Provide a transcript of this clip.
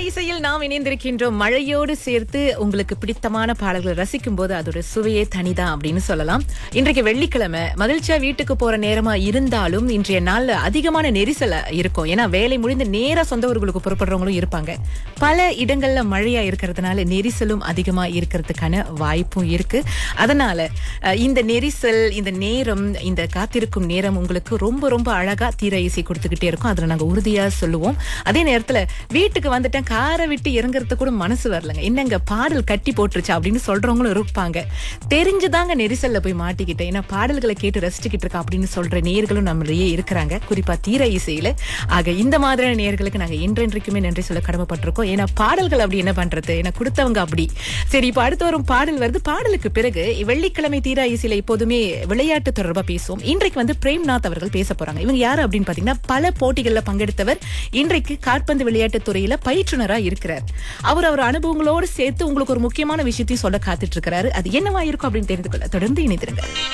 இசையில் நாம் இணைந்திருக்கின்றோம் மழையோடு சேர்த்து உங்களுக்கு பிடித்தமான பாடல்களை ரசிக்கும் போது அதோட சுவையே தனிதான் அப்படின்னு சொல்லலாம் இன்றைக்கு வெள்ளிக்கிழமை மகிழ்ச்சியா வீட்டுக்கு போற நேரமா இருந்தாலும் இன்றைய நாள்ல அதிகமான நெரிசல் இருக்கும் ஏன்னா வேலை முடிந்து நேரா சொந்த ஊர்களுக்கு புறப்படுறவங்களும் இருப்பாங்க பல இடங்கள்ல மழையா இருக்கிறதுனால நெரிசலும் அதிகமா இருக்கிறதுக்கான வாய்ப்பும் இருக்கு அதனால அஹ், இந்த நெரிசல் இந்த நேரம் இந்த காத்திருக்கும் நேரம் உங்களுக்கு ரொம்ப ரொம்ப அழகா தீர இசை கொடுத்துக்கிட்டே இருக்கும் அதுல நாங்க உறுதியா சொல்லுவோம் அதே நேரத்துல வீட்டுக்கு வந்துட்டேன் காரை விட்டு இறங்குறது கூட மனசு வரலங்க என்னங்க பாடல் கட்டி போட்டுருச்சு அப்படின்னு சொல்றவங்களும் இருப்பாங்க தெரிஞ்சுதாங்க நெரிசல்ல போய் மாட்டிக்கிட்டேன் ஏன்னா பாடல்களை கேட்டு ரசிச்சுக்கிட்டு இருக்கா அப்படின்னு சொல்ற நேர்களும் நம்மளையே இருக்கிறாங்க குறிப்பா தீர இசையில ஆக இந்த மாதிரியான நேர்களுக்கு நாங்க என்றென்றைக்குமே நன்றி சொல்ல கடமைப்பட்டிருக்கோம் ஏன்னா பாடல்கள் அப்படி என்ன பண்றது ஏன்னா கொடுத்தவங்க அப்படி சரி இப்ப அடுத்து வரும் பாடல் வருது பாடலுக்கு பிறகு வெள்ளிக்கிழமை தீரா இசையில எப்போதுமே விளையாட்டு தொடர்பா பேசுவோம் இன்றைக்கு வந்து பிரேம்நாத் அவர்கள் பேச போறாங்க இவங்க யாரு அப்படின்னு பாத்தீங்கன்னா பல போட்டிகள்ல பங்கெடுத்தவர் இன்றைக்கு காற்பந்து விளையாட்டு துறையில பயிற்றுனரா இருக்கிறார் அவர் அவர் அனுபவங்களோடு சேர்த்து உங்களுக்கு ஒரு முக்கியமான விஷயத்தையும் சொல்ல காத்துட்டு இருக்கிறாரு அது என்னவா இருக்கும் அப்படின்னு தெரிந்து கொள்ள தொடர்ந்து இணைந்திருங்க